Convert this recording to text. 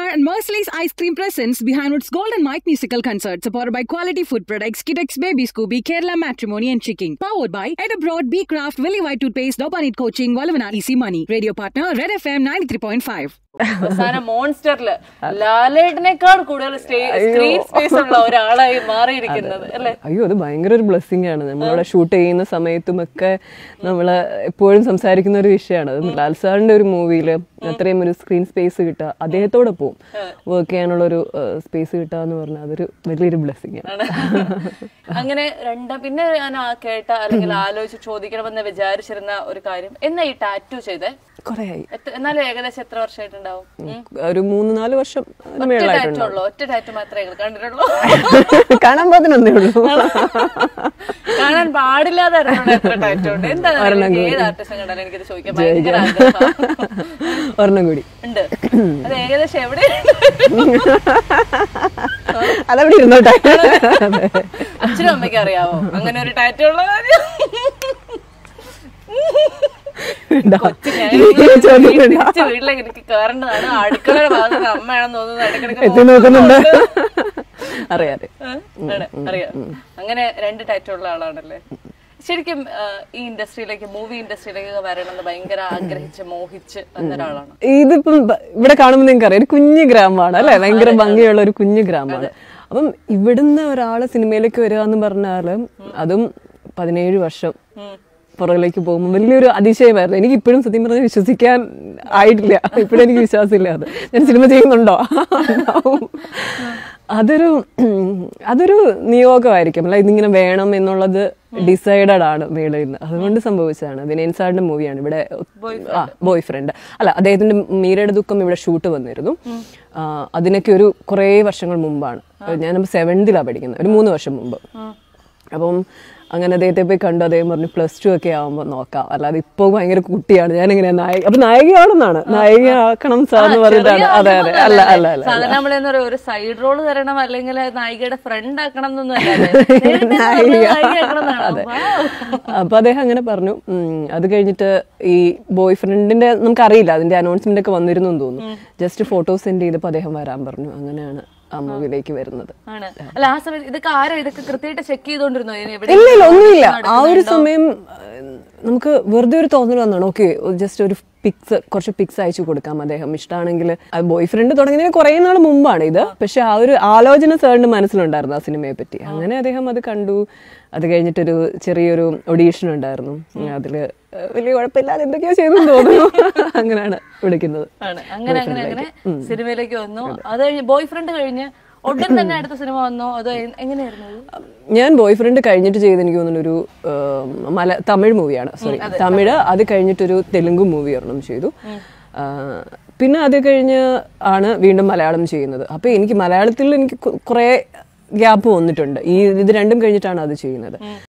and Merciless Ice Cream presents behind its Golden Mike musical concert, supported by quality food products, Kitex Baby Scooby, Kerala Matrimony and Chicken. Powered by Ed Abroad, B Craft, Willy White Toothpaste, Dopanit Coaching, Valavana Easy Money. Radio partner, Red FM 93.5. അവസാനം മോൺസ്റ്ററില് ലാലേട്ടനേക്കാൾ കൂടുതൽ screen space ഉള്ള ഒരാളായി മാറിയിരിക്കുന്നത് അല്ലെ അയ്യോ അത് ഭയങ്കര ഒരു ബ്ലെസ്സിങ് ആണ് നമ്മളിവിടെ ഷൂട്ട് ചെയ്യുന്ന സമയത്തും ഒക്കെ നമ്മൾ എപ്പോഴും സംസാരിക്കുന്ന ഒരു വിഷയമാണ് അത് ലാൽ സാറിന്റെ ഒരു മൂവിയിൽ അത്രയും ഒരു സ്ക്രീൻ സ്പേസ് കിട്ടുക അദ്ദേഹത്തോടെ പോവും വർക്ക് ചെയ്യാനുള്ള ഒരു സ്പേസ് കിട്ടുക എന്ന് പറഞ്ഞാൽ അതൊരു വലിയൊരു ബ്ലെസ്സിങ് ആണ് അങ്ങനെ രണ്ടാം പിന്നെ ഞാൻ ആ കേട്ട അല്ലെങ്കിൽ ആലോചിച്ച് ചോദിക്കണമെന്ന് വിചാരിച്ചിരുന്ന ഒരു കാര്യം എന്നാ ഈ ടാറ്റു ചെയ്തേ കുറേ ആയി എത്ര- എന്നാലും ഏകദേശം എത്ര വർഷമായിട്ടുണ്ടാവും ഉം. ഒരു മൂന്ന് നാല് വർഷം ഒറ്റ ടാറ്റു മേളായിട്ടുണ്ട് ഉള്ളൂ ഒറ്റ ടാറ്റു മാത്രമേ ഞങ്ങൾ കണ്ടിട്ടുള്ളൂ കാണാൻ പാത്തിനൊന്നേ ഉള്ളൂ കാണാൻ പാടില്ലാതെ എത്ര ടാറ്റു ഉണ്ട് എന്താ ഒരെണ്ണം ഏത് ആർട്ടിസ്റ്റും കണ്ടാലും എനിക്കിത് ചോദിക്കാൻ ഭയങ്കര ആഗ്രഹമാണ്. ഒരെണ്ണം കൂടി ഉണ്ട് അത് ഏകദേശം എവിടെ അതവിടെ ഇരുന്നോട്ടെ അച്ഛനും അമ്മയ്ക്ക് അറിയാവോ അങ്ങനെ ഒരു ടാറ്റു ഉള്ള കാര്യം കൊച്ചു ഞാൻ തിരിച്ച് വീട്ടിലേക്ക് എനിക്ക് കയറേണ്ടതാണ് അടുക്കളയുടെ ഭാഗത്ത് അമ്മയാണെന്ന് തോന്നുന്നു ഇടയ്ക്കിടയ്ക്ക് എത്തി നോക്കുന്നുണ്ട് അറിയാം അറിയാം ആ, ആണ്, അറിയാം അങ്ങനെ രണ്ട് ടാറ്റു ഉള്ള ആളാണല്ലേ ശരിക്കും ആ, ഈ ഇൻഡസ്ട്രിയിലേക്ക് മൂവി ഇൻഡസ്ട്രിയിലേക്ക് വരണമെന്ന് ഭയങ്കര ആഗ്രഹിച്ച് മോഹിച്ച് വന്ന ഒരാളാണ് ഇതിപ്പം ബ- ഇവിടെ കാണുമ്പോൾ നിങ്ങൾക്ക് അറിയാം ഒരു കുഞ്ഞു ഗ്രാമമാണ് അല്ലെ ഭയങ്കര ഭംഗിയുള്ള ഒരു കുഞ്ഞു ഗ്രാമമാണ് അപ്പം ഇവിടുന്ന് ഒരാള് സിനിമയിലേക്ക് വരിക എന്ന് പറഞ്ഞാല് അതും പതിനേഴ് വർഷം പുറകിലേക്ക് പോകുമ്പോൾ വലിയൊരു അതിശയമായിരുന്നു എനിക്ക് ഇപ്പോഴും സത്യം പറഞ്ഞാൽ വിശ്വസിക്കാൻ ആയിട്ടില്ല ഇപ്പോഴും എനിക്ക് വിശ്വാസമില്ല അത് ഞാൻ സിനിമ ചെയ്യുന്നുണ്ടോ ഉണ്ടാവും. അതൊരു ഉം, അതൊരു നിയോഗമായിരിക്കും അല്ല ഇതിങ്ങനെ വേണം എന്നുള്ളത് ഡിസൈഡഡ് ആണ് മേളിൽ നിന്ന് അതുകൊണ്ട് സംഭവിച്ചതാണ് വിനയൻ സാറിന്റെ മൂവിയാണ് ഇവിടെ ആ ബോയ് ഫ്രണ്ട് അല്ല അദ്ദേഹത്തിന്റെ മീരയുടെ ദുഃഖം ഇവിടെ ഷൂട്ട് വന്നിരുന്നു ആ, അതിനൊക്കെ ഒരു കുറേ വർഷങ്ങൾ മുമ്പാണ് ഞാൻ സെവൻത്തിലാണ് പഠിക്കുന്നത് ഒരു മൂന്ന് വർഷം മുമ്പ് അപ്പം അങ്ങനെ അദ്ദേഹത്തെ പോയി കണ്ടു അദ്ദേഹം പറഞ്ഞു പ്ലസ് ടു ഒക്കെ ആവുമ്പോൾ നോക്കാം അല്ലാതെ ഇപ്പൊ ഭയങ്കര കുട്ടിയാണ് ഞാൻ എങ്ങനെയാ നായിക അപ്പൊ നായികയാണെന്നാണ് നായികയാക്കണം സാർ എന്ന് പറഞ്ഞിട്ടാണ് അതെ അതെ അല്ല അല്ല അല്ല സാധാരണ നമ്മൾ എന്താ പറയുക ഒരു സൈഡ് റോൾ തരണം അല്ലെങ്കിൽ നായികയുടെ ഫ്രണ്ട് ആക്കണം എന്നൊന്നും അല്ലേ നേരത്തെ പറഞ്ഞത് നായികയാക്കണം എന്നാണോ? Wow. അപ്പൊ അദ്ദേഹം അങ്ങനെ പറഞ്ഞു ഉം, അത് കഴിഞ്ഞിട്ട് ഈ ബോയ് ഫ്രണ്ടിന്റെ നമുക്കറിയില്ല അതിന്റെ അനൗൺസ്മെന്റ് ഒക്കെ വന്നിരുന്നു എന്ന് തോന്നുന്നു ജസ്റ്റ് ഫോട്ടോ സെൻഡ് ചെയ്തപ്പോൾ അദ്ദേഹം വരാൻ പറഞ്ഞു അങ്ങനെയാണ് ആ മൂവിയിലേക്ക് വരുന്നത് ആണ് അല്ല ആ സമയത്ത് ഇതൊക്കെ ആരാ ഇതൊക്കെ കൃത്യമായിട്ട് ചെക്ക് ചെയ്തോണ്ടിരുന്നോ ഇതിന് എവിടെ ഇല്ല ഇല്ല ഒന്നുമില്ല ആ ഒരു സമയം ഏഹ്, നമുക്ക് വെറുതെ ഒരു തോന്നൽ വന്നാണ് ഓക്കെ ജസ്റ്റ് ഒരു പിക്സ് കുറച്ച് പിക്സ് അയച്ചു കൊടുക്കാം അദ്ദേഹം ഇഷ്ടമാണെങ്കിൽ ബോയ് ഫ്രണ്ട് തുടങ്ങിയതിന് കുറേ നാൾ മുമ്പാണ് ഇത് പക്ഷെ ആ ഒരു ആലോചന സാറിന്റെ മനസ്സിലുണ്ടായിരുന്നു ആ സിനിമയെ പറ്റി അങ്ങനെ അദ്ദേഹം അത് കണ്ടു അത് കഴിഞ്ഞിട്ടൊരു ചെറിയൊരു ഒഡീഷൻ ഉണ്ടായിരുന്നു അതില് ഏഹ്, വലിയ കുഴപ്പമില്ലാതെ എന്തൊക്കെയോ ചെയ്തെന്ന് തോന്നുന്നു അങ്ങനെയാണ് വിളിക്കുന്നത് ആണ് അങ്ങനെ അങ്ങനെ അങ്ങനെ സിനിമയിലേക്ക് വന്നു അത് കഴിഞ്ഞ് ബോയ് ഫ്രണ്ട് കഴിഞ്ഞ് ഉടൻ തന്നെ അടുത്ത സിനിമ വന്നോ അതോ എ- എങ്ങനെയായിരുന്നു ഇത്? ഞാൻ ബോയ് ഫ്രണ്ട് കഴിഞ്ഞിട്ട് ചെയ്ത് എനിക്ക് തോന്നുന്നു ഒരു ഏം, മല തമിഴ് മൂവിയാണ് സോറി തമിഴ് അത് കഴിഞ്ഞിട്ടൊരു തെലുങ്ക് മൂവി ഒരെണ്ണം ചെയ്തു ആ, പിന്നെ അത് കഴിഞ്ഞ് ആണ് വീണ്ടും മലയാളം ചെയ്യുന്നത് അപ്പൊ എനിക്ക് മലയാളത്തിൽ എനിക്ക് കു- കുറേ ഗ്യാപ്പ് വന്നിട്ടുണ്ട് ഈ ഇത് രണ്ടും കഴിഞ്ഞിട്ടാണ് അത് ചെയ്യുന്നത്